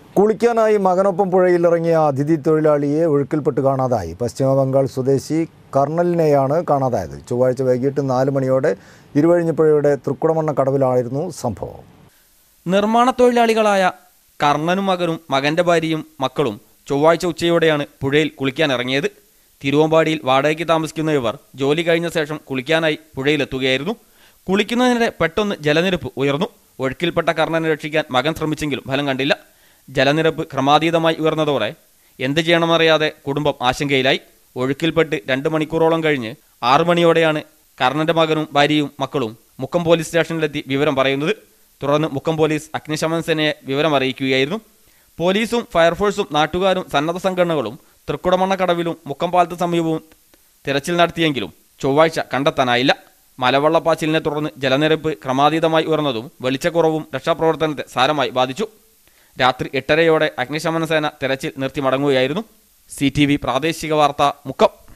കുളിക്കാനായി മകനൊപ്പം പുഴയിലിറങ്ങിയ അതിഥി തൊഴിലാളിയെ ഒഴുക്കിൽപ്പെട്ട് കാണാതായി പശ്ചിമ ബംഗാൾ സ്വദേശി കർണലിനെയാണ് കാണാതായത് ചൊവ്വാഴ്ച വൈകിട്ട് നാല് മണിയോടെ ഇരുവഴിഞ്ഞപ്പുഴയുടെ തൃക്കുടമണ്ണ കടവിലായിരുന്നു സംഭവം നിർമ്മാണ തൊഴിലാളികളായ കർണനും മകനും മകന്റെ ഭാര്യയും മക്കളും ചൊവ്വാഴ്ച ഉച്ചയോടെയാണ് പുഴയിൽ കുളിക്കാൻ ഇറങ്ങിയത് തിരുവമ്പാടിയിൽ വാടകയ്ക്ക് താമസിക്കുന്ന ഇവർ ജോലി കഴിഞ്ഞ ശേഷം കുളിക്കാനായി പുഴയിലെത്തുകയായിരുന്നു കുളിക്കുന്നതിനിടെ പെട്ടെന്ന് ജലനിരപ്പ് ഉയർന്നു ഒഴുക്കിൽപ്പെട്ട കർണനെ രക്ഷിക്കാൻ മകൻ ശ്രമിച്ചെങ്കിലും ഫലം കണ്ടില്ല ജലനിരപ്പ് ക്രമാതീതമായി ഉയർന്നതോടെ എന്ത് ചെയ്യണമെന്നറിയാതെ കുടുംബം ആശങ്കയിലായി ഒഴുക്കിൽപ്പെട്ട് രണ്ട് മണിക്കൂറോളം കഴിഞ്ഞ് ആറു മണിയോടെയാണ് കർണന്റെ മകനും ഭാര്യയും മക്കളും മുക്കം പോലീസ് സ്റ്റേഷനിലെത്തി വിവരം പറയുന്നത് തുടർന്ന് മുക്കം പോലീസ് അഗ്നിശമന സേനയെ വിവരം അറിയിക്കുകയായിരുന്നു പോലീസും ഫയർഫോഴ്സും നാട്ടുകാരും സന്നദ്ധ സംഘടനകളും തൃക്കുടമണ്ണ കടവിലും മുക്കം പാലത്ത് സമീപവും തിരച്ചിൽ നടത്തിയെങ്കിലും ചൊവ്വാഴ്ച കണ്ടെത്താനായില്ല മലവെള്ളപ്പാച്ചിലിനെ തുടർന്ന് ജലനിരപ്പ് ക്രമാതീതമായി ഉയർന്നതും വെളിച്ചക്കുറവും രക്ഷാപ്രവർത്തനത്തെ സാരമായി ബാധിച്ചു രാത്രി എട്ടരയോടെ അഗ്നിശമന സേന തെരച്ചിൽ നിർത്തി മടങ്ങുകയായിരുന്നു സി പ്രാദേശിക വാർത്ത മുക്കം